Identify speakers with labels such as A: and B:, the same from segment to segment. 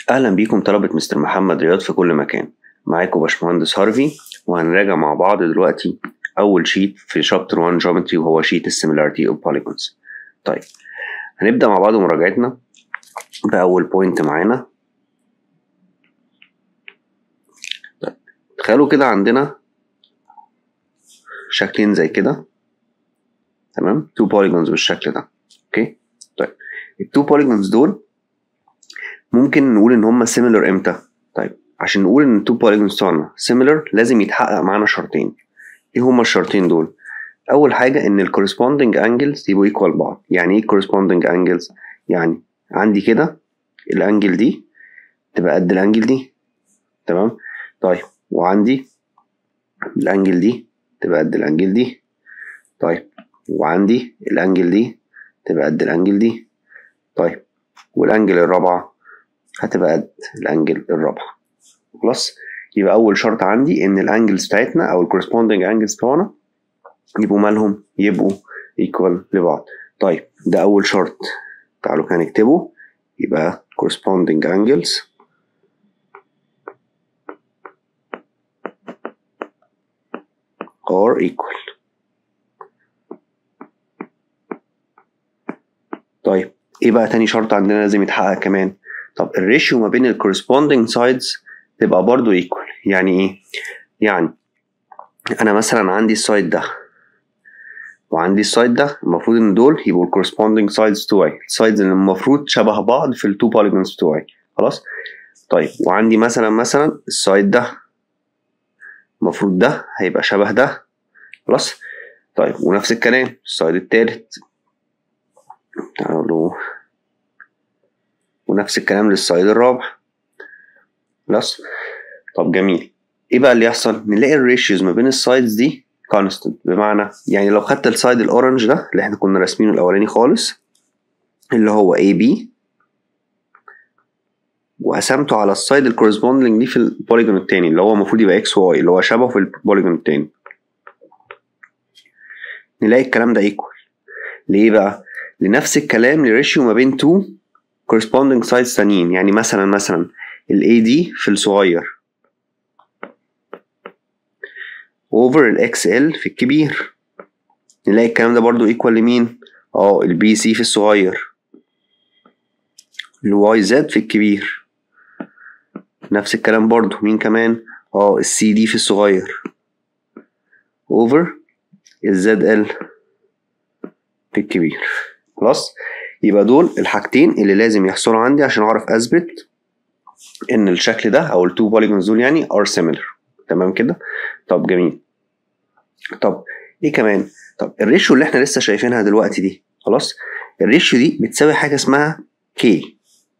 A: أهلا بيكم طلبة مستر محمد رياض في كل مكان معاكم باشمهندس هارفي وهنراجع مع بعض دلوقتي أول شيت في شابتر 1 جيومتري وهو شيت السيميلاريتي اوف polygons طيب هنبدأ مع بعض مراجعتنا بأول بوينت معانا طيب تخيلوا كده عندنا شكلين زي كده تمام تو polygons بالشكل ده اوكي طيب التو polygons دول ممكن نقول ان هما similar امتى طيب عشان نقول ان التو polygons بتوعنا similar لازم يتحقق معانا شرطين ايه هما الشرطين دول اول حاجه ان ال corresponding angles يبقوا equal بعض يعني ايه corresponding angles يعني عندي كده الانجل دي تبقى قد الانجل دي تمام طيب وعندي الانجل دي تبقى قد الانجل دي طيب وعندي الانجل دي تبقى قد الانجل دي طيب والانجل الرابعه هتبقى قد الانجل الرابعه خلاص يبقى اول شرط عندي ان الانجلز بتاعتنا او الكورسبوندنج انجلز بتوعنا يبقوا مالهم يبقوا ايكوال لبعض طيب ده اول شرط تعالوا كده نكتبه يبقى corresponding angles are equal طيب ايه بقى تاني شرط عندنا لازم يتحقق كمان طب الريشيو ما بين ال corresponding sides تبقى برضو equal يعني ايه يعني انا مثلا عندي السايد ده وعندي السايد ده المفروض ان دول يبقوا ال corresponding sides بتوعي السايدز اللي المفروض شبه بعض في التو polygons بتوعي خلاص طيب وعندي مثلا مثلا السايد ده المفروض ده هيبقى شبه ده خلاص طيب ونفس الكلام السايد التالت تعالوا ونفس الكلام للسايد الرابع خلاص طب جميل ايه بقى اللي يحصل نلاقي الريشيوز ما بين السايدز دي كونستنت بمعنى يعني لو خدت السايد الاورنج ده اللي احنا كنا راسمينه الاولاني خالص اللي هو اي بي وقسمته على السايد الكورسبوندنج ليه في البوليجون التاني اللي هو المفروض يبقى اكس واي اللي هو شبهه في البوليجون التاني نلاقي الكلام ده ايكوال ليه بقى لنفس الكلام لريشيو ما بين تو corresponding sides تانيين يعني مثلا مثلا ال AD في الصغير over ال XL في الكبير نلاقي الكلام ده برضو equal لمين؟ اه ال BC في الصغير ال YZ في الكبير نفس الكلام برضو مين كمان؟ اه ال CD في الصغير over ال ZL في الكبير خلاص يبقى دول الحاجتين اللي لازم يحصلوا عندي عشان اعرف اثبت ان الشكل ده او التو بوليجونز دول يعني ار سيميلر تمام كده طب جميل طب ايه كمان طب الريشيو اللي احنا لسه شايفينها دلوقتي دي خلاص الريشيو دي بتساوي حاجه اسمها كي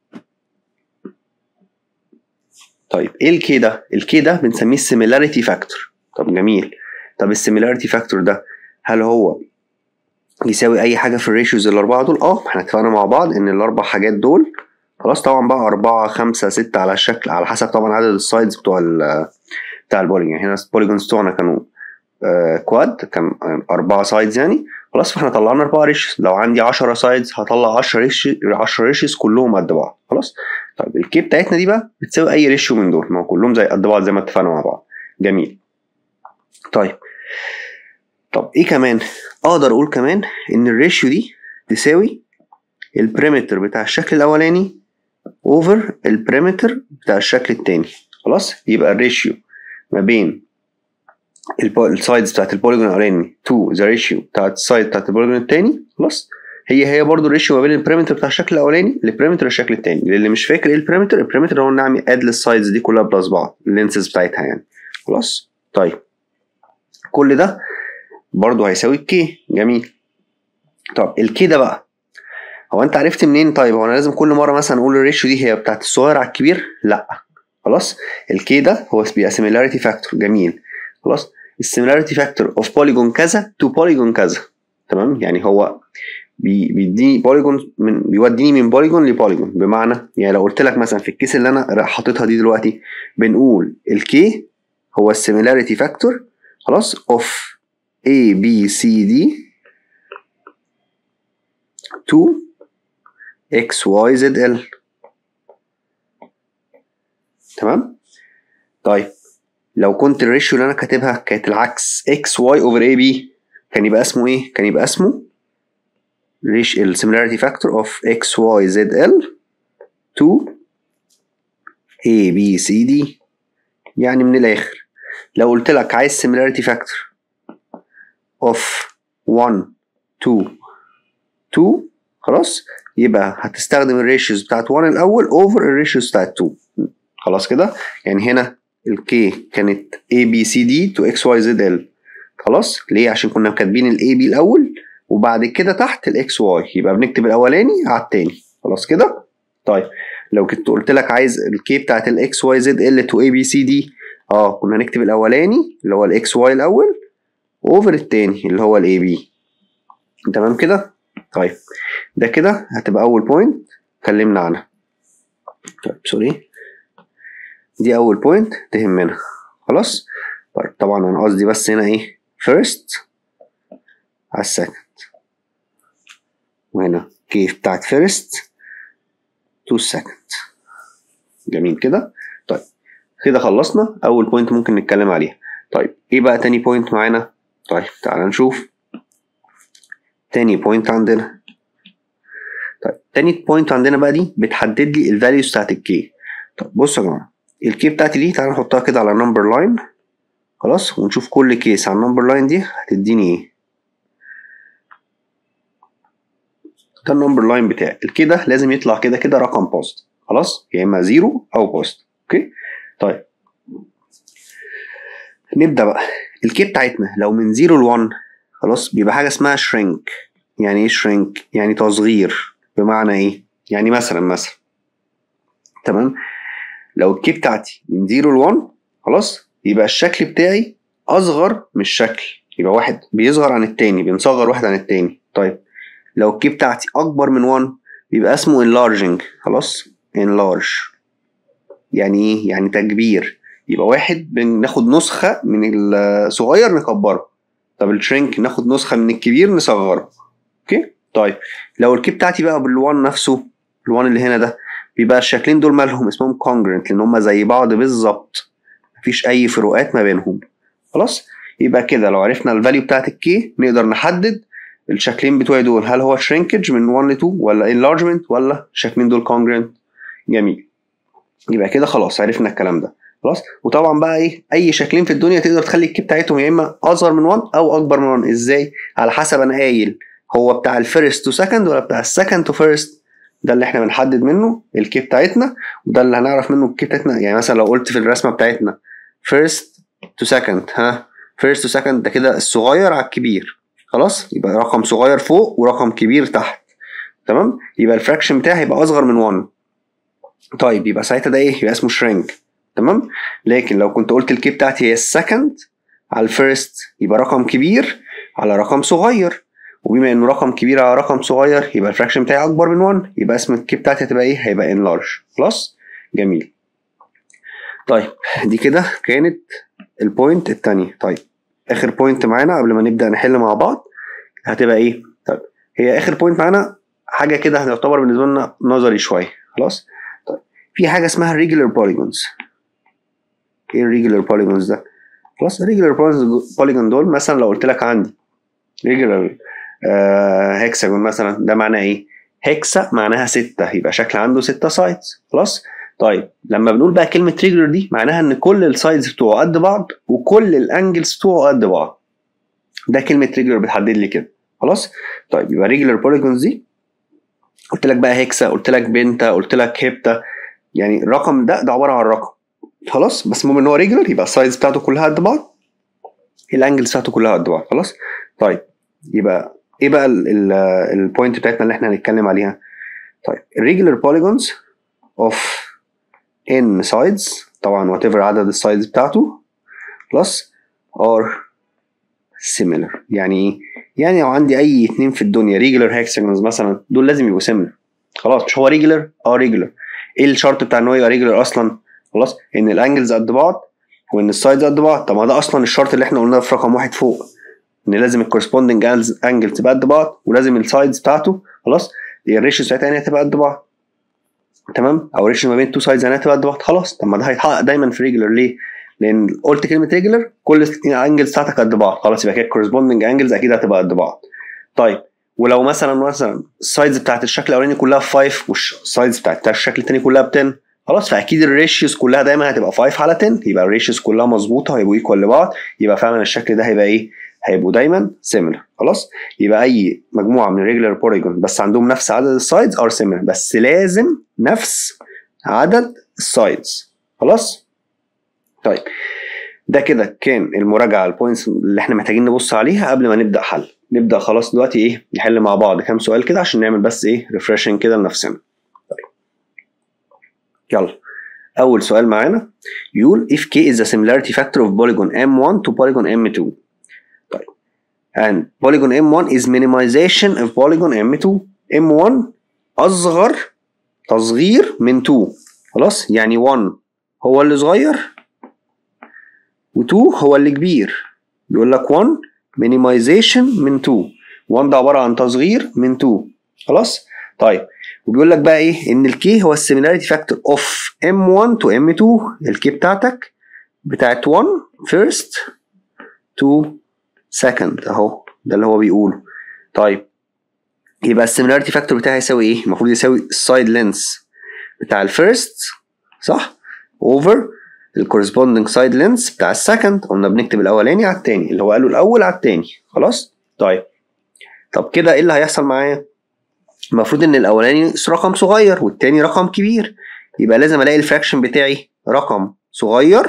A: طيب ايه الكي ده الكي ده بنسميه السيميلاريتي فاكتور طب جميل طب السيميلاريتي فاكتور ده هل هو يساوي اي حاجه في الريشيوز الاربعه دول اه احنا اتفقنا مع بعض ان الاربع حاجات دول خلاص طبعا بقى أربعة خمسة ستة على الشكل على حسب طبعا عدد السايدز بتوع ال بتاع البوليجون يعني هنا البوليجونز بتوعنا كانوا آه كواد كان أربعة سايدز يعني خلاص فاحنا طلعنا أربعة ريشيوز لو عندي عشرة سايدز هطلع عشرة ريشيوز عشرة ريشيوز كلهم قد بعض خلاص طيب الكي بتاعتنا دي بقى بتساوي أي ريشيو من دول ما هو كلهم زي قد بعض زي ما اتفقنا مع بعض جميل طيب طب ايه كمان اقدر اقول كمان ان الريشيو دي تساوي البريمتر بتاع الشكل الاولاني اوفر البريمتر بتاع الشكل التاني خلاص يبقى الريشيو ما بين السايدز بتاعت البوليجون الاولاني تو ذا ريشيو بتاعت السايد بتاعت البوليجون التاني خلاص هي هي برضو الريشيو ما بين البريمتر بتاع الشكل الاولاني للبريمتر الشكل التاني للي مش فاكر ايه البريمتر البريمتر هو نعمل اد للسايدز دي كلها بلس بعض اللينسز بتاعتها يعني خلاص طيب كل ده برضه هيساوي الكي جميل طب الكي ده بقى هو انت عرفت منين طيب هو انا لازم كل مره مثلا اقول الريشيو دي هي بتاعت الصغير على الكبير لا خلاص الكي ده هو بيبقى سيميلاريتي فاكتور جميل خلاص السيميلاريتي فاكتور اوف بوليجون كذا تو بوليجون كذا تمام يعني هو بيديني بوليجون من بيوديني من بوليجون لبوليجون بمعنى يعني لو قلت لك مثلا في الكيس اللي انا حاططها دي دلوقتي بنقول الكي هو السيميلاريتي فاكتور خلاص اوف A B C D to X Y Z L تمام طيب لو كنت الريشيو اللي انا كاتبها كانت العكس اكس واي اوفر اي بي كان يبقى اسمه ايه كان يبقى اسمه ريش السيميلاريتي فاكتور اوف اكس واي زد ال to A B C D يعني من الآخر لو قلت لك عايز similarity factor of 1 2 2 خلاص يبقى هتستخدم الريشيوز بتاعت 1 الأول over الريشيوز بتاعت 2 خلاص كده يعني هنا ال K كانت A B C D to X Y Z L خلاص ليه عشان كنا كاتبين ال A B الأول وبعد كده تحت ال X Y يبقى بنكتب الأولاني على التاني خلاص كده طيب لو كنت قلت لك عايز الكي بتاعت الاكس واي زد ال تو اي بي سي دي اه كنا هنكتب الاولاني اللي هو الاكس واي الاول اوفر التاني اللي هو الاي بي تمام كده طيب ده كده هتبقى اول بوينت اتكلمنا عنها طيب سوري دي اول بوينت تهمنا خلاص طيب طبعا انا قصدي بس هنا ايه first على السكند وهنا كيف بتاعت first تو سكند جميل كده طيب كده خلصنا اول بوينت ممكن نتكلم عليها طيب ايه بقى تاني بوينت معانا طيب تعال نشوف تاني بوينت عندنا طيب تاني بوينت عندنا بقى دي بتحدد لي الفاليوز بتاعت الكي طب بصوا يا جماعه الكي بتاعتي دي تعال نحطها كده على نمبر لاين خلاص ونشوف كل كيس على النمبر لاين دي هتديني ايه ده النمبر لاين بتاعي الكي ده لازم يطلع كده كده رقم بوست خلاص يا اما زيرو او بوست اوكي طيب نبدا بقى الكي بتاعتنا لو من زيرو ل 1 خلاص بيبقى حاجه اسمها شرينك يعني ايه شرينك يعني تصغير بمعنى ايه يعني مثلا مثلا تمام لو الكي بتاعتي من زيرو ل 1 خلاص يبقى الشكل بتاعي اصغر من الشكل يبقى واحد بيصغر عن التاني بنصغر واحد عن التاني طيب لو الكي بتاعتي اكبر من 1 بيبقى اسمه enlarging خلاص enlarge يعني ايه يعني تكبير يبقى واحد بناخد نسخة من الصغير نكبره طب الشرينك ناخد نسخة من الكبير نصغره اوكي طيب لو الكي بتاعتي بقى بالوان نفسه الوان اللي هنا ده بيبقى الشكلين دول مالهم اسمهم congruent لان هما زي بعض بالظبط مفيش اي فروقات ما بينهم خلاص يبقى كده لو عرفنا الفاليو بتاعت الكي نقدر نحدد الشكلين بتوعي دول هل هو shrinkage من 1 ل 2 ولا enlargement ولا الشكلين دول congruent جميل يبقى كده خلاص عرفنا الكلام ده خلاص وطبعا بقى ايه اي شكلين في الدنيا تقدر تخلي الكي بتاعتهم يا اما اصغر من 1 او اكبر من 1 ازاي على حسب انا قايل هو بتاع الفيرست تو سكند ولا بتاع السكند تو فيرست ده اللي احنا بنحدد منه الكي بتاعتنا وده اللي هنعرف منه الكي بتاعتنا يعني مثلا لو قلت في الرسمه بتاعتنا فيرست تو سكند ها فيرست تو سكند ده كده الصغير على الكبير خلاص يبقى رقم صغير فوق ورقم كبير تحت تمام يبقى الفراكشن بتاعي هيبقى اصغر من 1 طيب يبقى ساعتها ده ايه يبقى اسمه شرينك تمام لكن لو كنت قلت الكي بتاعتي هي السكند على الفيرست يبقى رقم كبير على رقم صغير وبما انه رقم كبير على رقم صغير يبقى الفراكشن بتاعي اكبر من 1 يبقى اسم الكي بتاعتي هتبقى ايه هيبقى انلارج خلاص جميل طيب دي كده كانت البوينت التانية طيب اخر بوينت معانا قبل ما نبدا نحل مع بعض هتبقى ايه طيب هي اخر بوينت معانا حاجه كده هتعتبر بالنسبه لنا نظري شويه خلاص طيب في حاجه اسمها regular polygons ايه الريجولار polygons ده خلاص الريجولار polygon دول مثلا لو قلت لك عندي regular هكساجون مثلا ده معناه ايه هكسا معناها ستة يبقى شكل عنده ستة سايدز خلاص طيب لما بنقول بقى كلمة ريجولر دي معناها ان كل السايدز بتوعه قد بعض وكل الانجلز بتوعه قد بعض ده كلمة ريجولر بتحدد لي كده خلاص طيب يبقى ريجولر بوليجونز دي قلت لك بقى هكسا قلت لك بنتا قلت لك هيبتا يعني الرقم ده ده عبارة عن رقم خلاص بس المهم ان هو ريجولر يبقى السايدز بتاعته كلها قد بعض الانجلز بتاعته كلها قد بعض خلاص طيب يبقى ايه بقى البوينت بتاعتنا اللي احنا هنتكلم عليها طيب الريجولر بوليجونز اوف ان سايدز طبعا whatever عدد السايدز بتاعته بلس ار similar يعني ايه يعني لو عندي اي اتنين في الدنيا regular hexagons مثلا دول لازم يبقوا similar خلاص مش هو regular اه regular ايه الشرط بتاع ان هو يبقى regular اصلا خلاص ان الانجلز قد بعض وان السايدز قد بعض طب ما ده اصلا الشرط اللي احنا قلناه في رقم واحد فوق ان لازم الكورسبوندنج انجل تبقى قد بعض ولازم السايدز بتاعته خلاص الريشيو بتاعتها يعني هتبقى قد بعض تمام او ريشيو ما بين تو سايدز هتبقى قد بعض خلاص طب ما ده هيتحقق دايما في ريجولر ليه؟ لان قلت كلمه ريجولر كل الانجلز بتاعتك قد بعض خلاص يبقى كده كورسبوندنج انجلز اكيد هتبقى قد بعض طيب ولو مثلا مثلا السايدز بتاعت الشكل الاولاني كلها 5 والسايدز بتاعت الشكل الثاني كلها ب 10 خلاص فاكيد الريشيوز كلها دايما هتبقى 5 على 10 يبقى الريشيوز كلها مظبوطه هيبقوا ايكوال لبعض يبقى فعلا الشكل ده هيبقى ايه؟ هيبقوا دايما سيميلر خلاص يبقى اي مجموعه من الريجولار بوليجون بس عندهم نفس عدد السايدز ار سيميلر بس لازم نفس عدد السايدز خلاص طيب ده كده كان المراجعه البوينتس اللي احنا محتاجين نبص عليها قبل ما نبدا حل نبدا خلاص دلوقتي ايه نحل مع بعض كام سؤال كده عشان نعمل بس ايه ريفرشنج كده لنفسنا طيب يلا اول سؤال معانا يقول if k is the similarity factor of polygon m1 to polygon m2 طيب and polygon m1 is minimization of polygon m2 m1 اصغر تصغير من 2 خلاص يعني 1 هو اللي صغير و2 هو اللي كبير بيقول لك 1 minimization من 2 1 ده عباره عن تصغير من 2 خلاص طيب وبيقول لك بقى ايه ان الكي هو السيميلاريتي فاكتور اوف m1 تو m2 الكي بتاعتك بتاعت 1 first to second اهو ده اللي هو بيقوله طيب يبقى السيميلاريتي فاكتور بتاعي يساوي ايه المفروض يساوي السايد لينس بتاع الفيرست صح اوفر الكورسبوندنج سايد لينس بتاع السكند قلنا بنكتب الاولاني على التاني اللي هو قاله الاول على التاني خلاص طيب طب كده ايه اللي هيحصل معايا المفروض ان الاولاني رقم صغير والتاني رقم كبير يبقى لازم الاقي الفراكشن بتاعي رقم صغير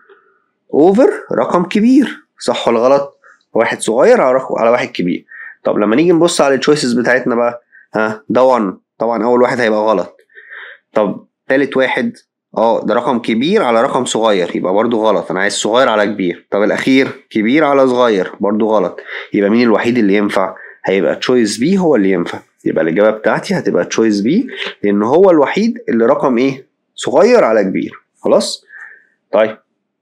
A: اوفر رقم كبير صح ولا غلط واحد صغير على رقم على واحد كبير طب لما نيجي نبص على التشويسز بتاعتنا بقى ها ده 1 طبعا اول واحد هيبقى غلط طب تالت واحد اه ده رقم كبير على رقم صغير يبقى برضو غلط انا عايز صغير على كبير طب الاخير كبير على صغير برضو غلط يبقى مين الوحيد اللي ينفع هيبقى تشويس بي هو اللي ينفع يبقى الاجابه بتاعتي هتبقى تشويس بي لان هو الوحيد اللي رقم ايه صغير على كبير خلاص طيب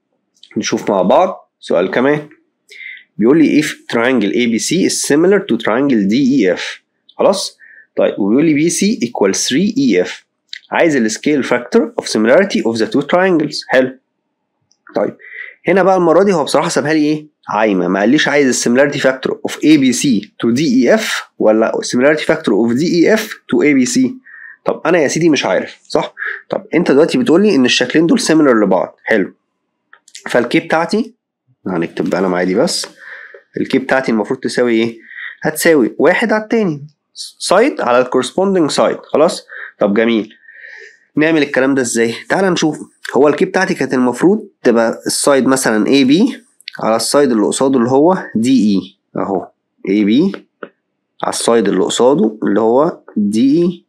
A: نشوف مع بعض سؤال كمان بيقول لي if triangle ABC is similar to triangle DEF خلاص طيب وبيقول لي BC equals 3EF عايز السكيل فاكتور of similarity of the two triangles حلو طيب هنا بقى المره دي هو بصراحه سابها لي ايه عايمه ما قاليش عايز السيميلاريتي فاكتور اوف اي بي سي تو دي اي اف ولا السيميلاريتي فاكتور اوف دي اي اف تو اي بي سي طب انا يا سيدي مش عارف صح طب انت دلوقتي بتقول لي ان الشكلين دول سيميلر لبعض حلو فالكي بتاعتي هنكتب بقلم عادي بس الكي بتاعتي المفروض تساوي ايه هتساوي واحد على التاني سايد على الكورسبوندنج سايد خلاص طب جميل نعمل الكلام ده ازاي تعال نشوف هو الكي بتاعتي كانت المفروض تبقى السايد مثلا اي بي على السايد اللي قصاده اللي هو دي اي اهو اي بي على السايد اللي قصاده اللي هو دي اي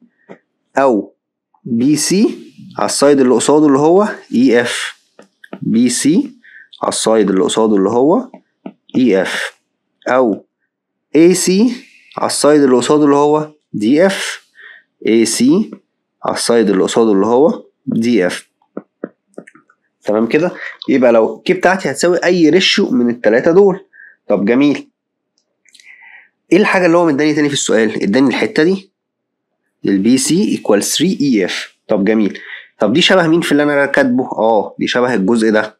A: او بي سي على السايد اللي قصاده اللي هو اي اف بي سي على السايد اللي قصاده اللي هو اي اف او اي سي على السايد اللي قصاده اللي هو دي اف اي سي على السايد اللي قصاده اللي هو دي اف تمام كده يبقى لو كي بتاعتي هتساوي اي ريشيو من التلاتة دول طب جميل ايه الحاجه اللي هو مداني تاني في السؤال اداني الحته دي البي سي ايكوال 3 اي اف طب جميل طب دي شبه مين في اللي انا كاتبه اه دي شبه الجزء ده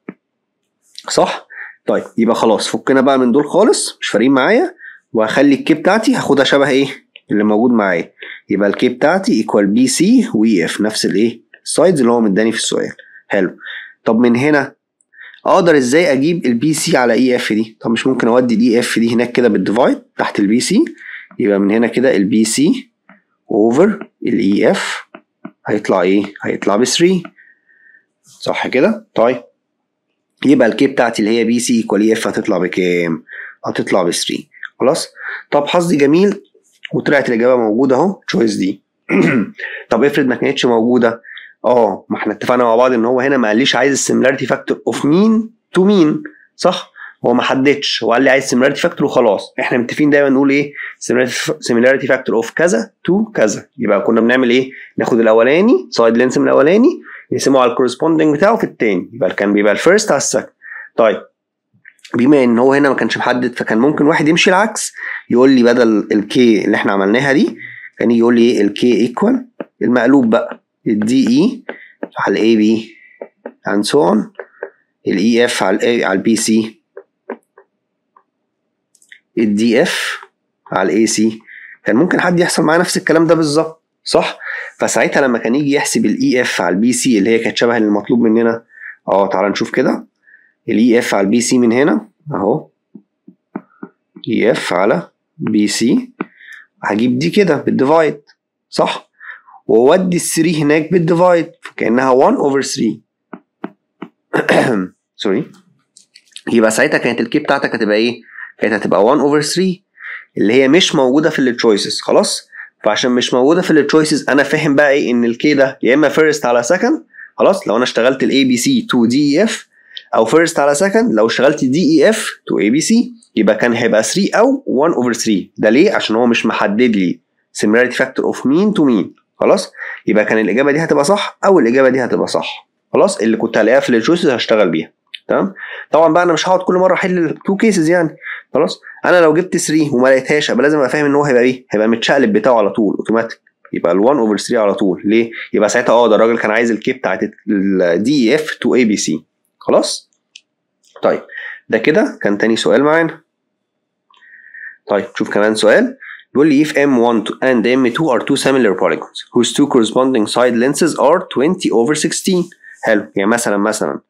A: صح طيب يبقى خلاص فكنا بقى من دول خالص مش فارقين معايا وهخلي الكي بتاعتي هاخدها شبه ايه اللي موجود معايا يبقى الكي بتاعتي ايكوال بي سي واي اف نفس الايه السايدز اللي هو مداني في السؤال حلو طب من هنا اقدر ازاي اجيب البي سي على اي اف دي طب مش ممكن اودي الاي اف دي هناك كده بالديفايد تحت البي سي يبقى من هنا كده البي سي اوفر الاي اف هيطلع ايه هيطلع ب 3 صح كده طيب يبقى الكي بتاعتي اللي هي بي سي ايكوال اي اف هتطلع بكام هتطلع ب 3 خلاص طب حظي جميل وطلعت الاجابه موجوده اهو تشويس دي طب افرض ما كانتش موجوده اه ما احنا اتفقنا مع بعض ان هو هنا ما قاليش عايز السيميلاريتي فاكتور اوف مين تو مين صح هو ما حددش هو قال لي عايز سيميلاريتي فاكتور وخلاص احنا متفقين دايما نقول ايه سيميلاريتي فاكتور اوف كذا تو كذا يبقى كنا بنعمل ايه ناخد الاولاني سايد لينس من الاولاني نقسمه على الكورسبوندنج بتاعه في التاني يبقى كان بيبقى الفيرست على السكند طيب بما ان هو هنا ما كانش محدد فكان ممكن واحد يمشي العكس يقول لي بدل الكي اللي احنا عملناها دي كان يقول لي ايه الكي ايكوال المقلوب بقى الدي اي على الاي بي and so on الاي اف على الاي على البي سي الدي اف على الاي سي كان ممكن حد يحصل معاه نفس الكلام ده بالظبط صح فساعتها لما كان يجي يحسب الاي اف على البي سي اللي هي كانت شبه المطلوب مننا اه تعال نشوف كده الاي اف على البي سي من هنا اهو اي اف على بي سي هجيب دي كده بالديفايد صح واودي ال 3 هناك بالديفايد كانها 1 اوفر 3 سوري يبقى ساعتها كانت الكي بتاعتك هتبقى ايه؟ كانت هتبقى 1 اوفر 3 اللي هي مش موجوده في التشويسز خلاص فعشان مش موجوده في التشويسز انا فاهم بقى ايه ان الكي ده يا اما فيرست على سكند خلاص لو انا اشتغلت الاي بي سي تو دي اي اف او فيرست على سكند لو اشتغلت دي اي اف تو اي بي سي يبقى كان هيبقى 3 او 1 اوفر 3 ده ليه عشان هو مش محدد لي similarity factor of mean to mean خلاص يبقى كان الاجابه دي هتبقى صح او الاجابه دي هتبقى صح خلاص اللي كنت هلاقيها في التشويسز هشتغل بيها تمام طبعا بقى انا مش هقعد كل مره احل التو كيسز يعني خلاص انا لو جبت 3 وما لقيتهاش ابقى لازم ابقى فاهم ان هو هيبقى ايه هيبقى متشقلب بتاعه على طول اوتوماتيك يبقى ال 1 اوفر 3 على طول ليه يبقى ساعتها اه ده الراجل كان عايز الكي بتاعت الدي اف تو اي بي سي خلاص طيب ده كده كان تاني سؤال معانا طيب شوف كمان سؤال بيقول لي if M1 and M2 are two similar polygons whose two corresponding side lenses are 20 over 16 حلو يعني مثلا مثلا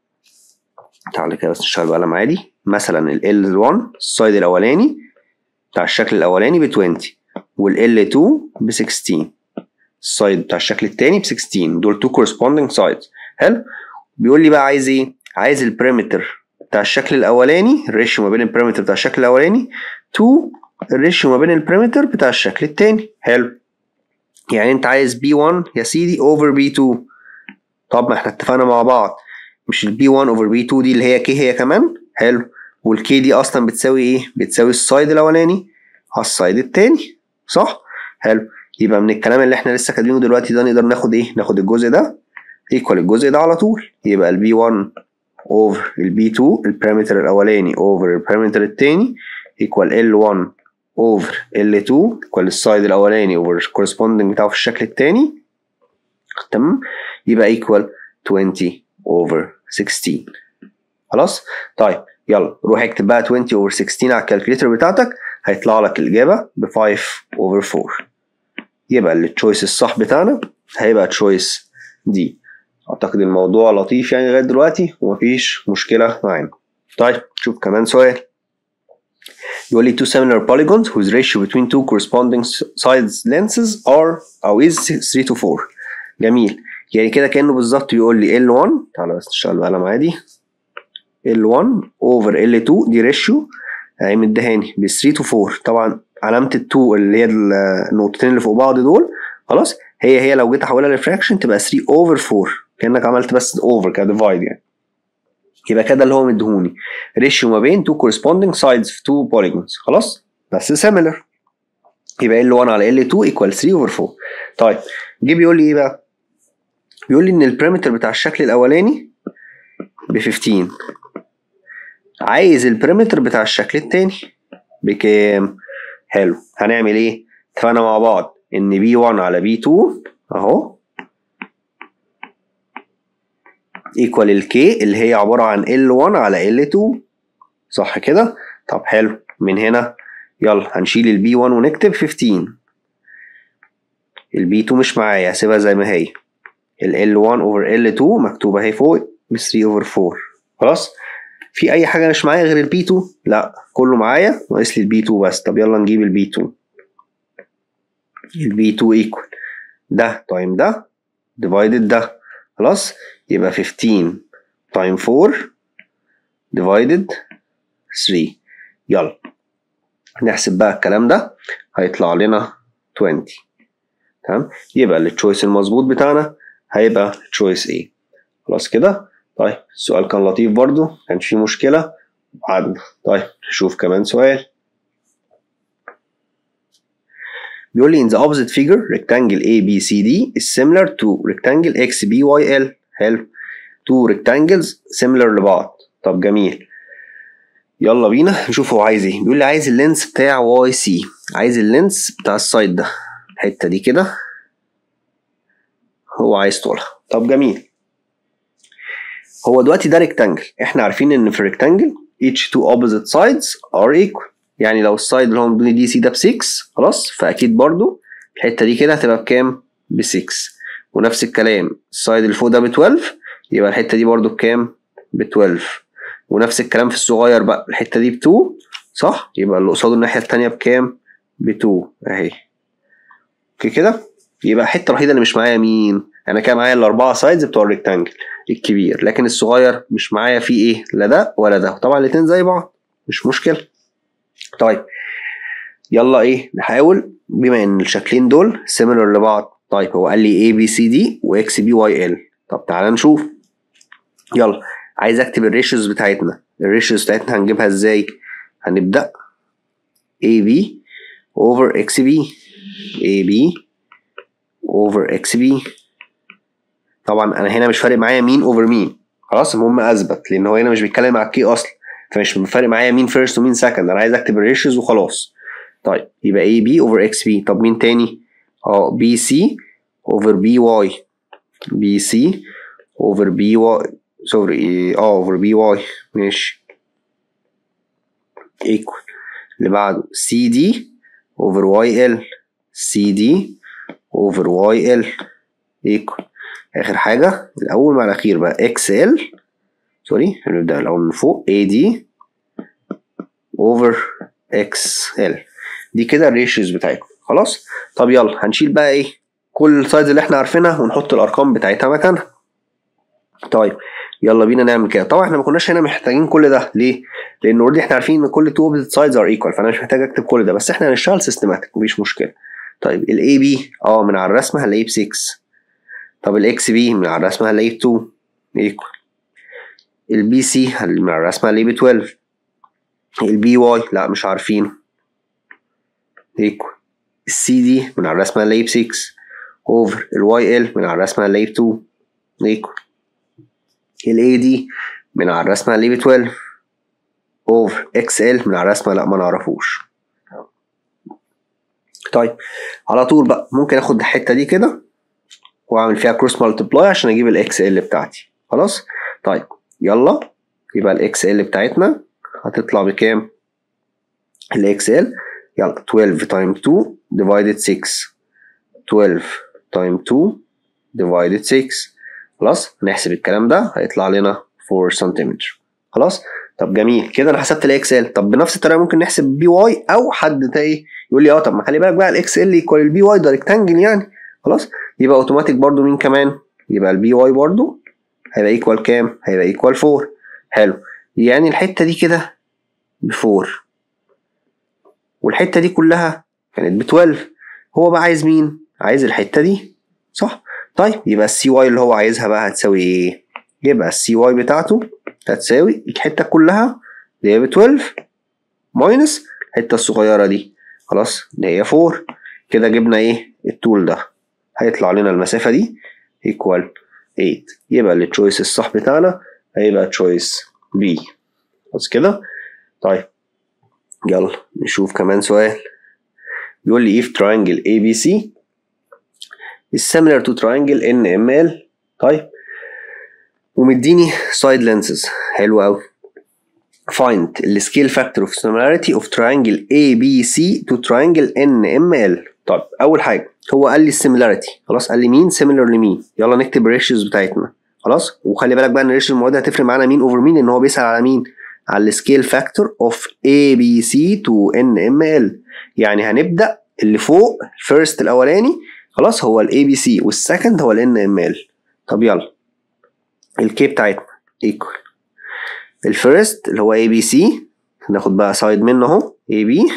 A: تعالى كده بس نشتغل بقلم عادي مثلا ال L1 السايد الاولاني بتاع الشكل الاولاني ب 20 وال L2 ب 16 السايد بتاع الشكل التاني ب 16 دول two corresponding sides حلو بيقول لي بقى عايز ايه عايز البريمتر بتاع الشكل الاولاني الريشيو ما بين البريمتر بتاع الشكل الاولاني تو الريشيو ما بين البريمتر بتاع الشكل التاني حلو يعني انت عايز B1 يا سيدي over B2 طب ما احنا اتفقنا مع بعض مش ال B1 over B2 دي اللي هي K هي كمان حلو والكي دي اصلا بتساوي ايه بتساوي السايد الاولاني على السايد التاني صح حلو يبقى من الكلام اللي احنا لسه كاتبينه دلوقتي ده نقدر ناخد ايه ناخد الجزء ده ايكوال الجزء ده على طول يبقى ال B1 over ال B2 البارامتر الاولاني over البارامتر التاني equal L1 over L2 equal السايد الاولاني over corresponding بتاعه في الشكل التاني تمام يبقى equal 20 over 16 خلاص طيب يلا روح اكتب بقى 20 over 16 على الكالكوليتر بتاعتك هيطلع لك الاجابه ب 5 over 4 يبقى التشويس الصح بتاعنا هيبقى تشويس دي اعتقد الموضوع لطيف يعني لغايه دلوقتي ومفيش مشكله معانا طيب شوف كمان سؤال يقول لي two similar polygons whose ratio between two corresponding sides lenses are أو is 3 to 4 جميل يعني كده كأنه بالظبط يقول لي L1 تعالى بس نشتغل بقلم عادي L1 over L2 دي ريشيو هي مديهاني ب 3 to 4 طبعا علامة ال 2 اللي هي النقطتين اللي فوق بعض دول خلاص هي هي لو جيت احولها لفراكشن تبقى 3 over 4 كأنك عملت بس over كديفايد يعني يبقى كده اللي هو مديهوني ريشيو ما بين two corresponding sides في two polygons خلاص بس similar يبقى L1 على L2 equal 3 over 4 طيب جه بيقول لي ايه بقى بيقول لي ان البريمتر بتاع الشكل الاولاني ب 15 عايز البريمتر بتاع الشكل التاني بكام حلو هنعمل ايه اتفقنا مع بعض ان B1 على B2 اهو ايكوال الكي اللي هي عبارة عن L1 على L2 صح كده؟ طب حلو من هنا يلا هنشيل البي 1 ونكتب 15 البي 2 مش معايا هسيبها زي ما هي ال L1 over L2 مكتوبة اهي فوق ب 3 over 4 خلاص في أي حاجة مش معايا غير البي 2 لا كله معايا ناقص لي البي 2 بس طب يلا نجيب البي 2 البي 2 ايكوال ده تايم ده ديفايدد ده خلاص يبقى 15 تايم 4 ديفايدد 3 يلا نحسب بقى الكلام ده هيطلع لنا 20 تمام يبقى التشويس المظبوط بتاعنا هيبقى تشويس A خلاص كده طيب السؤال كان لطيف برضو كانش فيه مشكلة قعدنا طيب نشوف كمان سؤال بيقول لي in the opposite figure rectangle ABCD is similar to rectangle XBYL حلو two rectangles similar لبعض طب جميل يلا بينا نشوف هو عايز ايه بيقول لي عايز اللينس بتاع واي سي عايز اللينس بتاع السايد ده الحته دي كده هو عايز طولها طب جميل هو دلوقتي ده ريكتانجل احنا عارفين ان في الريكتانجل each two opposite sides are equal يعني لو السايد اللي هو مدوني دي سي ده ب 6 خلاص فاكيد برضو الحته دي كده هتبقى بكام ب 6 ونفس الكلام السايد اللي فوق ده ب 12 يبقى الحته دي برضو بكام ب 12 ونفس الكلام في الصغير بقى الحته دي ب 2 صح يبقى اللي قصاده الناحيه التانيه بكام ب 2 اهي اوكي كده يبقى الحته الوحيده اللي مش معايا مين انا كده معايا الاربعه سايدز بتوع الريكتانجل الكبير لكن الصغير مش معايا فيه ايه لا ده ولا ده طبعا الاتنين زي بعض مش مشكله طيب يلا ايه نحاول بما ان الشكلين دول سيميلر لبعض طيب هو قال لي A B C D و X B Y L طب تعالى نشوف يلا عايز اكتب الريشيوز بتاعتنا الريشيوز بتاعتنا هنجيبها ازاي هنبدأ AB over XB AB over XB طبعا انا هنا مش فارق معايا مين اوفر مين خلاص المهم اثبت لان هو هنا مش بيتكلم على الكي اصلا فمش فارق معايا مين فيرست ومين سكند انا عايز اكتب الريشيوز وخلاص طيب يبقى اي بي اوفر اكس بي طب مين تاني اه بي سي اوفر بي واي بي سي اوفر بي واي سوري اه اوفر بي واي ماشي ايكوال اللي بعده سي دي اوفر واي ال سي دي اوفر واي ال ايكوال اخر حاجه الاول مع الاخير بقى اكس ال سوري هنبدا الاول من فوق اي دي اوفر اكس ال دي كده الريشيوز بتاعتكم خلاص طب يلا هنشيل بقى ايه كل السايدز اللي احنا عارفينها ونحط الارقام بتاعتها مكانها طيب يلا بينا نعمل كده طبعا احنا ما كناش هنا محتاجين كل ده ليه لان اوريدي احنا عارفين ان كل تو اوبزيت سايدز ار ايكوال فانا مش محتاج اكتب كل ده بس احنا هنشتغل سيستماتيك مفيش مشكله طيب الاي بي اه من على الرسمه هنلاقيه ب 6 طب الاكس بي من على الرسمه هنلاقيه ب 2 ايكوال البي سي من على الرسمه هنلاقيه ب 12 البي واي لا مش عارفينه ايكوال السي دي من على الرسمه هنلاقيه ب 6 اوفر الواي ال من على الرسمه هنلاقيه ب 2 ايكوال الاي دي من على الرسمه هنلاقيه ب 12 اوفر اكس ال من على الرسمه لا ما نعرفوش طيب على طول بقى ممكن اخد الحته دي كده واعمل فيها كروس مالتبلاي عشان اجيب الاكس ال بتاعتي خلاص طيب يلا يبقى الاكس ال بتاعتنا هتطلع بكام الاكس ال يلا 12 تايم 2 divided 6 12 تايم 2 divided 6 خلاص نحسب الكلام ده هيطلع لنا 4 سنتيمتر خلاص طب جميل كده انا حسبت الاكس ال طب بنفس الطريقه ممكن نحسب بي واي او حد تاني يقول لي اه طب ما خلي بالك بقى الاكس ال يكوال البي واي ده ريكتانجل يعني خلاص يبقى اوتوماتيك برضو مين كمان يبقى البي واي برضو هيبقى ايكوال كام هيبقى ايكوال 4 حلو يعني الحته دي كده ب 4 والحته دي كلها كانت ب 12 هو بقى عايز مين عايز الحته دي صح طيب يبقى السي واي اللي هو عايزها بقى هتساوي ايه يبقى السي واي بتاعته هتساوي الحته كلها اللي هي ب 12 ماينس الحته الصغيره دي خلاص اللي هي 4 كده جبنا ايه الطول ده هيطلع لنا المسافه دي ايكوال 8 يبقى التشويس الصح بتاعنا هيبقى تشويس بي بس كده طيب يلا نشوف كمان سؤال بيقول لي if triangle ABC is similar to triangle NML طيب ومديني side lenses حلو قوي find the scale factor of similarity of triangle ABC to triangle NML طيب اول حاجه هو قال لي السيميلاريتي خلاص قال لي مين سيميلر لمين يلا نكتب الريشيوز بتاعتنا خلاص وخلي بالك بقى ان الريشيوز المواد هتفرق معانا مين اوفر مين ان هو بيسال على مين على السكيل فاكتور اوف اي بي سي تو ان ام ال يعني هنبدا اللي فوق الفيرست الاولاني خلاص هو الاي بي سي والسكند هو الان ام ال طب يلا الكي بتاعتنا ايكوال الفيرست اللي هو اي بي سي ناخد بقى سايد منه اهو اي بي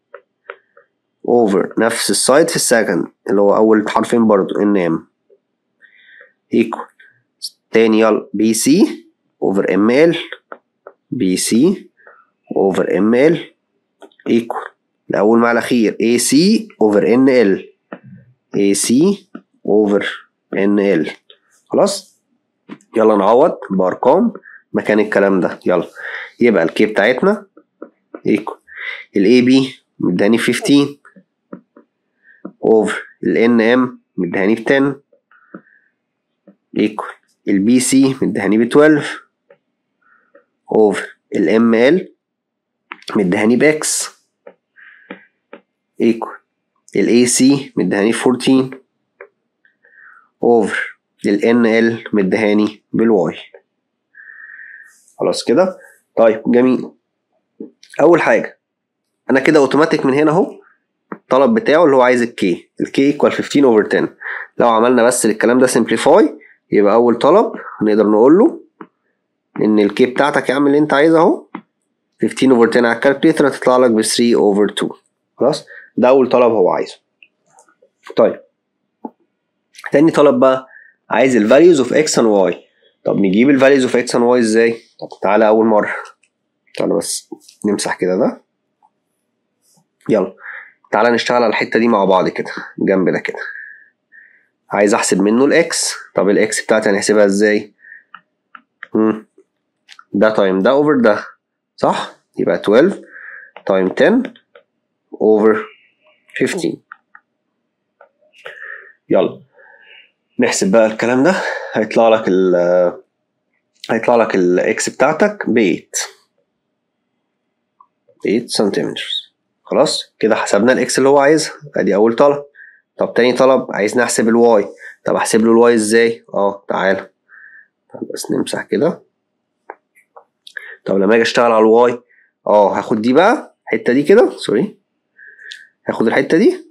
A: اوفر نفس السايد في السكند اللي هو اول حرفين برضو ان ام ايكوال تاني يلا بي سي اوفر ام ال بي سي اوفر ام ال ايكوال الاول مع الاخير اي سي اوفر ان ال اي سي اوفر ان ال خلاص يلا نعوض بارقام مكان الكلام ده يلا يبقى الكي بتاعتنا ايكوال الاي بي مداني 15 اوفر ال ان ام مداني ب 10 ايكوال البي سي مدهاني ب 12 اوفر الام ال مدهاني باكس ايكوال الاي سي مدهاني 14 اوفر الان ال مدهاني بالواي خلاص كده طيب جميل اول حاجه انا كده اوتوماتيك من هنا اهو الطلب بتاعه اللي هو عايز الكي الكي ايكوال 15 اوفر 10 لو عملنا بس الكلام ده سمبليفاي يبقى اول طلب نقدر نقول له ان الكي بتاعتك يا عم اللي انت عايزها اهو 15 اوفر 10 على الكالكوليتر هتطلع لك ب 3 اوفر 2 خلاص ده اول طلب هو عايزه طيب تاني طلب بقى عايز ال values of x and y طب نجيب ال values of x and y ازاي طب تعالى اول مره تعالى بس نمسح كده ده يلا تعالى نشتغل على الحته دي مع بعض كده جنب ده كده عايز احسب منه الاكس طب الاكس بتاعتي هنحسبها ازاي مم. ده تايم ده اوفر ده صح يبقى 12 تايم 10 اوفر 15 يلا نحسب بقى الكلام ده هيطلع لك ال هيطلع لك الاكس بتاعتك ب 8 8 سنتيمتر خلاص كده حسبنا الاكس اللي هو عايزها ادي اول طلب طب تاني طلب عايز نحسب الواي طب احسب له الواي ازاي اه تعالى طب بس نمسح كده طب لما اجي اشتغل على الواي اه هاخد دي بقى الحته دي كده سوري هاخد الحته دي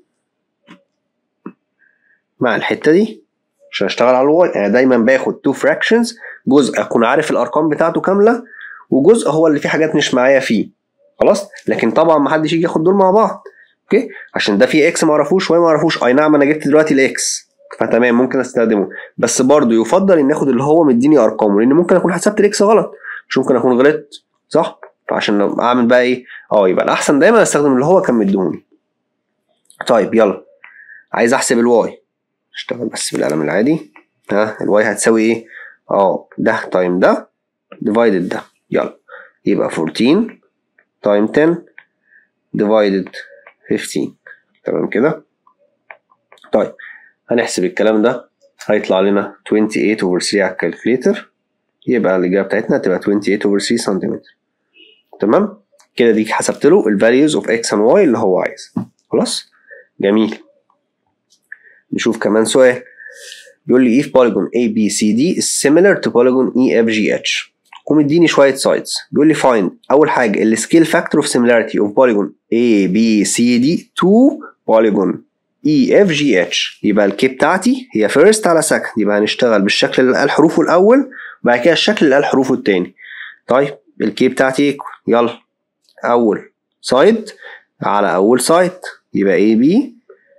A: مع الحته دي عشان اشتغل على الواي انا دايما باخد تو فراكشنز جزء اكون عارف الارقام بتاعته كامله وجزء هو اللي فيه حاجات مش معايا فيه خلاص لكن طبعا ما حدش يجي ياخد دول مع بعض اوكي عشان ده فيه اكس ما اعرفوش واي ما اعرفوش اي نعم انا جبت دلوقتي الاكس فتمام ممكن استخدمه بس برضه يفضل ان اخد اللي هو مديني ارقامه لان ممكن اكون حسبت الاكس غلط مش ممكن اكون غلطت صح فعشان اعمل بقى ايه اه يبقى الاحسن دايما استخدم اللي هو كان مديهوني طيب يلا عايز احسب الواي اشتغل بس بالقلم العادي ها الواي هتساوي ايه اه ده تايم ده ديفايدد ده يلا يبقى 14 تايم 10 ديفايدد 15 تمام كده طيب هنحسب الكلام ده هيطلع لنا 28 over 3 على الكالكوليتر يبقى الإجابة بتاعتنا هتبقى 28 over 3 سنتيمتر تمام كده دي حسبت له ال values of x and y اللي هو عايز خلاص جميل نشوف كمان سؤال بيقول لي if polygon A B C D is similar to polygon E F G H ومديني شوية سايدز بيقول لي find أول حاجة ال scale factor of similarity of polygon A B C D to polygon E F G H يبقى الكي بتاعتي هي first على second يبقى هنشتغل بالشكل اللي قال حروفه الأول وبعد كده الشكل اللي قال حروفه التاني طيب الكي بتاعتي يلا أول سايد على أول سايد يبقى A B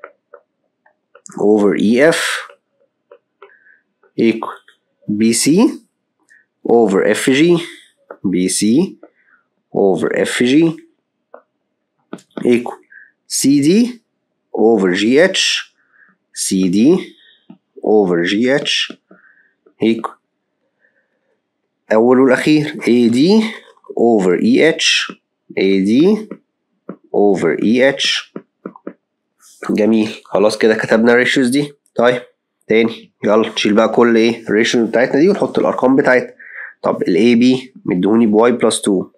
A: over EF equal BC over FG BC over FG equal CD over GH CD over GH equal أول والأخير AD over EH AD over EH جميل خلاص كده كتبنا الريشيوز دي طيب تاني يلا نشيل بقى كل ايه الريشيوز بتاعتنا دي ونحط الارقام بتاعتنا طب ال AB مديهوني ب y plus 2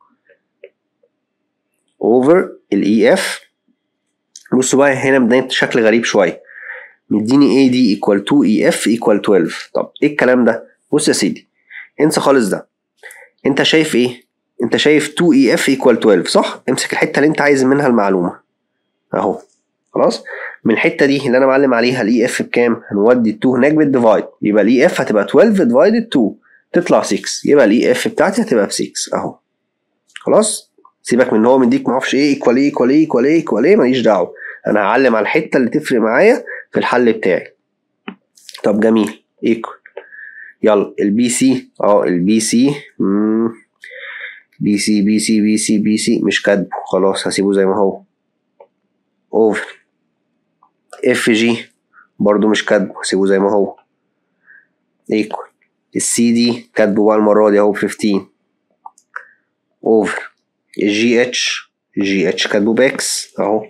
A: over ال EF بصوا بقى هنا بداية شكل غريب شوية مديني AD equal 2 EF equal 12 طب ايه الكلام ده بص يا سيدي انسى خالص ده انت شايف ايه انت شايف 2 EF equal 12 صح امسك الحتة اللي انت عايز منها المعلومة اهو خلاص من الحته دي اللي انا معلم عليها الاي اف بكام هنودي ال 2 هناك بالديفايد يبقى الاي اف هتبقى 12 ديفايدد 2 تطلع 6 يبقى الاي اف بتاعتي هتبقى ب 6 اهو خلاص سيبك من ان هو مديك ما اعرفش ايه ايكوال ايه ايكوال ايه ايكوال ايه ايكوال ايه ماليش دعوه انا هعلم على الحته اللي تفرق معايا في الحل بتاعي طب جميل ايكوال يلا البي سي اه البي سي بي سي بي سي بي سي بي سي مش كاتبه خلاص هسيبه زي ما هو اوفر اف جي برضو مش كاتبه سيبه زي ما هو ايكوال السي دي كاتبه بقى المرة دي اهو ب 15 اوفر الجي اتش جي اتش كاتبه باكس اهو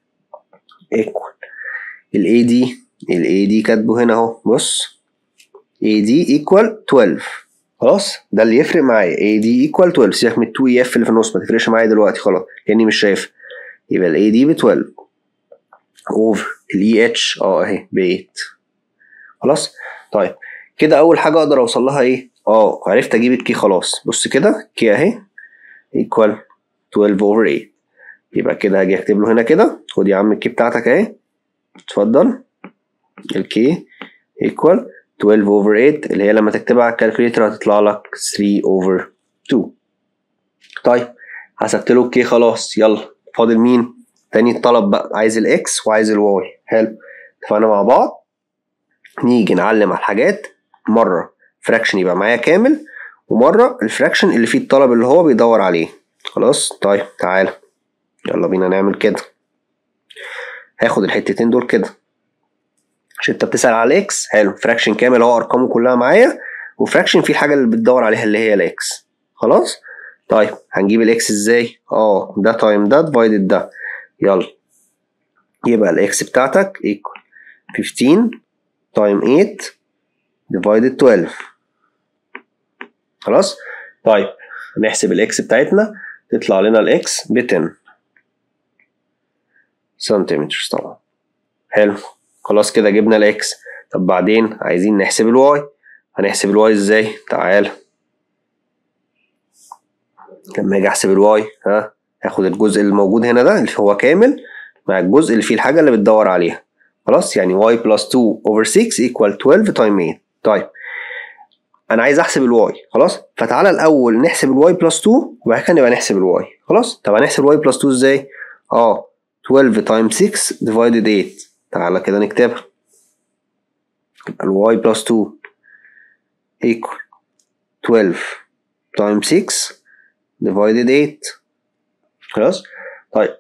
A: ايكوال الاي دي الاي دي كاتبه هنا اهو بص AD equal 12 خلاص ده اللي يفرق معايا AD equal 12 سيبك من ال 2 EF اللي في النص ما تفرقش معايا دلوقتي خلاص لاني مش شايف يبقى ال AD ب 12 over ال EH اه اهي ب 8 خلاص طيب كده اول حاجه اقدر اوصل لها ايه اه عرفت اجيب الكي خلاص بص كده كي اهي equal 12 over 8 يبقى كده هاجي اكتب له هنا كده خد يا عم الكي بتاعتك اهي اتفضل الكي equal 12 over 8 اللي هي لما تكتبها على الكالكوليتر هتطلع لك 3 over 2 طيب حسبت له الكي خلاص يلا فاضل مين تاني الطلب بقى عايز الاكس وعايز الواي حلو اتفقنا مع بعض نيجي نعلم على الحاجات مره فراكشن يبقى معايا كامل ومره الفراكشن اللي فيه الطلب اللي هو بيدور عليه خلاص طيب تعالى يلا بينا نعمل كده هاخد الحتتين دول كده عشان انت بتسأل على الاكس حلو فراكشن كامل اهو ارقامه كلها معايا وفراكشن فيه الحاجه اللي بتدور عليها اللي هي الاكس خلاص طيب هنجيب الاكس ازاي اه ده تايم ده ديفايدد ده يلا يبقى الاكس بتاعتك ايكوال 15 تايم 8 ديفايدد 12 خلاص طيب نحسب الاكس بتاعتنا تطلع لنا الاكس ب 10 سنتيمتر طبعا حلو خلاص كده جبنا الاكس طب بعدين عايزين نحسب الواي هنحسب الواي ازاي تعال لما اجي احسب الواي ها هاخد الجزء اللي موجود هنا ده اللي هو كامل مع الجزء اللي فيه الحاجه اللي بتدور عليها خلاص يعني y plus 2 over 6 equal 12 times 8 طيب انا عايز احسب الواي خلاص فتعالى الاول نحسب الواي بلس 2 وبعد كده نبقى نحسب الواي خلاص طب هنحسب الواي بلس 2 ازاي اه 12 times 6 divided 8 تعالى كده نكتبها يبقى الواي بلس 2 equal 12 times 6 divided 8 خلاص طيب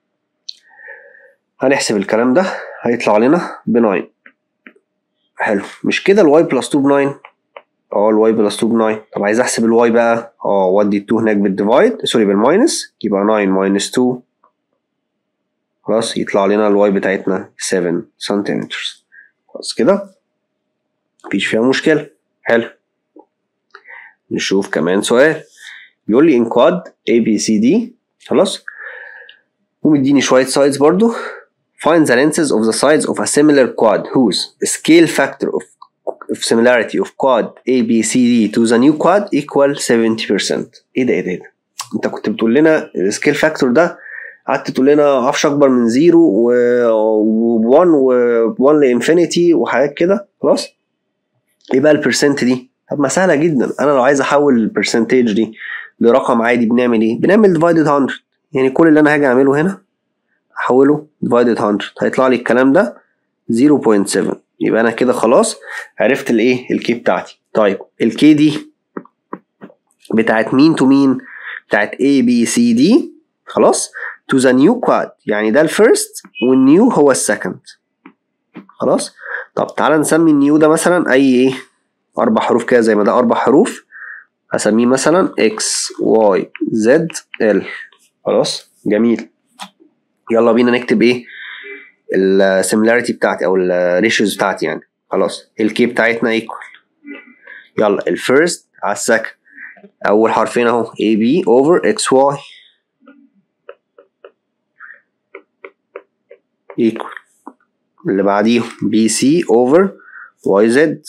A: هنحسب الكلام ده هيطلع لنا ب 9 حلو مش كده الواي بلس 2 ب 9 اه الواي بلس 2 ب 9 طب عايز احسب الواي بقى اه ودي ال 2 هناك بالديفايد سوري بالماينس يبقى 9 ماينس 2 خلاص يطلع لنا الواي بتاعتنا 7 سنتيمتر خلاص كده مفيش فيها مشكلة حلو نشوف كمان سؤال بيقول لي in quad A B C D خلاص ومديني شوية سايدز برضو find the lenses of the sides of a similar quad whose scale factor of of similarity of quad A B C D to the new quad equal 70% ايه ده ايه ده ايه ده انت كنت بتقول لنا السكيل فاكتور ده قعدت تقول لنا معرفش اكبر من زيرو و 1 و 1 لانفينيتي وحاجات كده خلاص ايه بقى البرسنت دي طب ما سهله جدا انا لو عايز احول البرسنتج دي لرقم عادي بنعمل ايه بنعمل ديفايدد 100 يعني كل اللي انا هاجي اعمله هنا احوله ديفايدد 100 هيطلع لي الكلام ده 0.7 يبقى انا كده خلاص عرفت الايه الكي بتاعتي طيب الكي دي بتاعت مين تو مين بتاعت A B C D خلاص to the new quad يعني ده الفيرست والنيو هو السكند خلاص طب تعالى نسمي النيو ده مثلا اي ايه اربع حروف كده زي ما ده اربع حروف هسميه مثلا x y z l خلاص جميل يلا بينا نكتب ايه السيميلاريتي بتاعتي او الريشيوز بتاعتي يعني خلاص الكي بتاعتنا ايكوال يلا الفيرست على السكند اول حرفين اهو a b over x y equal اللي بعديهم بي سي over واي زد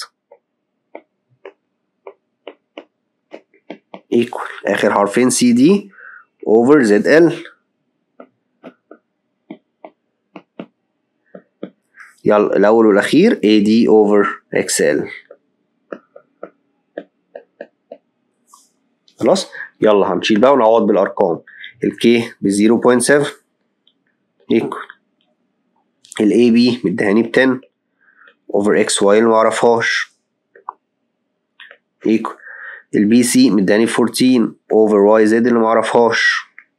A: equal آخر حرفين سي دي over زد ال يلا الأول والأخير اي دي over اكس ال خلاص يلا هنشيل بقى ونعوض بالأرقام الكي ب 0.7 equal ال AB مديهاني ب 10 over XY اللي معرفهاش equal ال BC مديهاني ب 14 over YZ اللي معرفهاش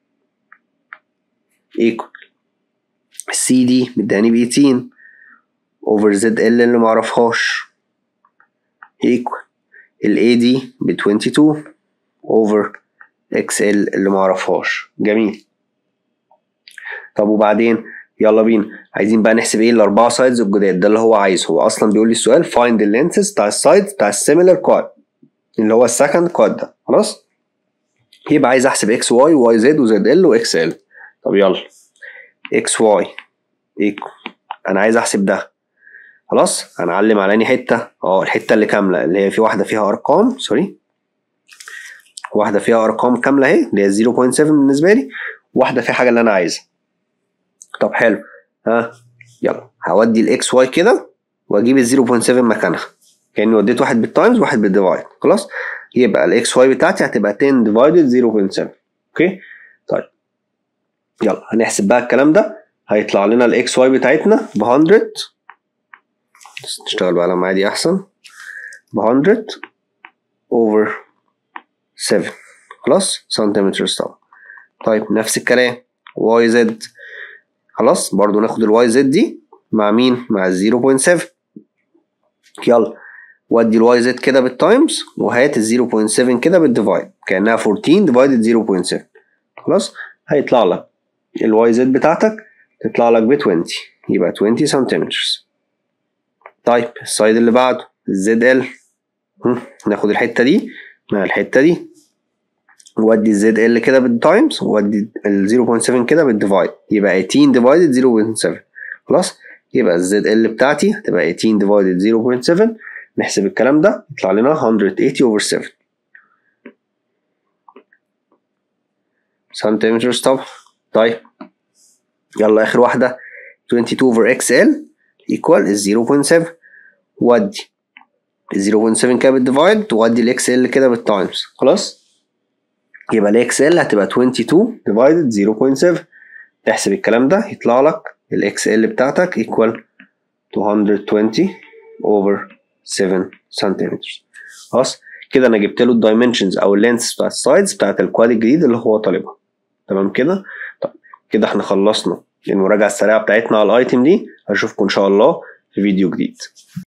A: equal ال CD مديهاني ب 18 over ZL اللي معرفهاش equal ال AD ب 22 over XL اللي معرفهاش جميل طب وبعدين يلا بينا عايزين بقى نحسب ايه الاربعه سايدز الجداد ده اللي هو عايزه هو اصلا بيقول لي السؤال find the lenses بتاع السايدز بتاع السيميلر كواد اللي هو السكند كواد ده خلاص يبقى عايز احسب اكس واي واي زد وزد ال واكس ال طب يلا اكس واي ايكو انا عايز احسب ده خلاص هنعلم على انهي حته اه الحته اللي كامله اللي هي في واحده فيها ارقام سوري واحده فيها ارقام كامله اهي اللي هي 0.7 بالنسبه لي واحده فيها حاجه اللي انا عايزها طب حلو ها يلا هودي الاكس واي كده واجيب ال 0.7 مكانها كاني وديت واحد بالتايمز واحد بالديفايد خلاص يبقى الاكس واي بتاعتي هتبقى 10 ديفايدد 0.7 اوكي طيب يلا هنحسب بقى الكلام ده هيطلع لنا الاكس واي بتاعتنا ب 100 بس نشتغل بقى على عادي احسن ب 100 اوفر 7 خلاص سنتيمتر طبعا طيب نفس الكلام واي زد خلاص برضو ناخد الواي زد دي مع مين مع ال 0.7 يلا ودي الواي زد كده بالتايمز وهات ال 0.7 كده بالديفايد كانها 14 ديفايدد 0.7 خلاص هيطلع لك الواي زد بتاعتك تطلع لك ب 20 يبقى 20 سنتيمتر طيب السايد اللي بعده الزد ال ناخد الحته دي مع الحته دي ودي الزد ال كده بالتايمز وودي ال 0.7 كده بالديفايد يبقى 18 ديفايدد 0.7 خلاص يبقى الزد ال بتاعتي هتبقى 18 ديفايدد 0.7 نحسب الكلام ده يطلع لنا 180 اوفر 7 سنتيمتر طبعا طيب يلا اخر واحده 22 اوفر اكس ال ايكوال 0.7 ودي ال 0.7 كده بالديفايد تودي الاكس ال كده بالتايمز خلاص يبقى الاكس ال هتبقى 22 ديفايدد 0.7 تحسب الكلام ده يطلع لك الاكس ال بتاعتك ايكوال 220 اوفر 7 سنتيمتر خلاص كده انا جبت له الدايمنشنز او اللينس بتاع السايدز بتاعت الكواد الجديد اللي هو طالبها تمام كده طيب كده احنا خلصنا المراجعه السريعه بتاعتنا على الايتم دي اشوفكم ان شاء الله في فيديو جديد